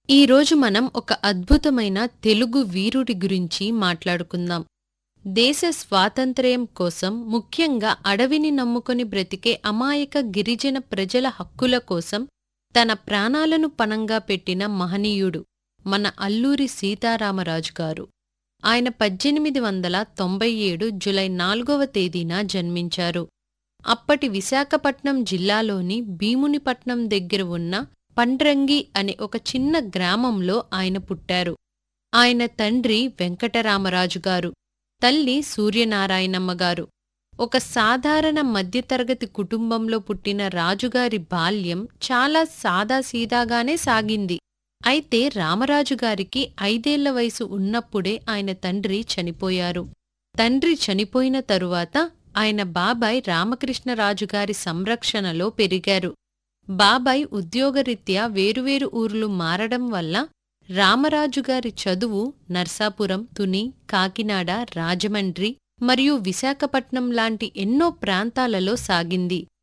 ఈరోజు మనం ఒక అద్భుతమైన తెలుగు వీరుడి గురించి మాట్లాడుకుందాం దేశ స్వాతంత్ర్యం కోసం ముఖ్యంగా అడవిని నమ్ముకొని బ్రతికే అమాయక గిరిజన ప్రజల హక్కుల కోసం తన ప్రాణాలను పణంగా పెట్టిన మహనీయుడు మన అల్లూరి సీతారామరాజు గారు ఆయన పద్దెనిమిది వందల తొంభై ఏడు జులై నాలుగవ తేదీన జన్మించారు అప్పటి విశాఖపట్నం జిల్లాలోని భీమునిపట్నం దగ్గర ఉన్న పండ్రంగి అనే ఒక చిన్న గ్రామంలో ఆయన పుట్టారు ఆయన తండ్రి వెంకటరామరాజు గారు తల్లి సూర్యనారాయణమ్మ గారు ఒక సాధారణ మధ్యతరగతి కుటుంబంలో పుట్టిన రాజుగారి బాల్యం చాలా సాదాసీదాగానే సాగింది అయితే రామరాజు గారికి ఐదేళ్ల వయసు ఉన్నప్పుడే ఆయన తండ్రి చనిపోయారు తండ్రి చనిపోయిన తరువాత ఆయన బాబాయ్ రామకృష్ణరాజు గారి సంరక్షణలో పెరిగారు బాబాయ్ ఉద్యోగరీత్యా వేరువేరు ఊర్లు మారడం వల్ల రామరాజు గారి చదువు నర్సాపురం తుని కాకినాడ రాజమండ్రి మరియు విశాఖపట్నం లాంటి ఎన్నో ప్రాంతాలలో సాగింది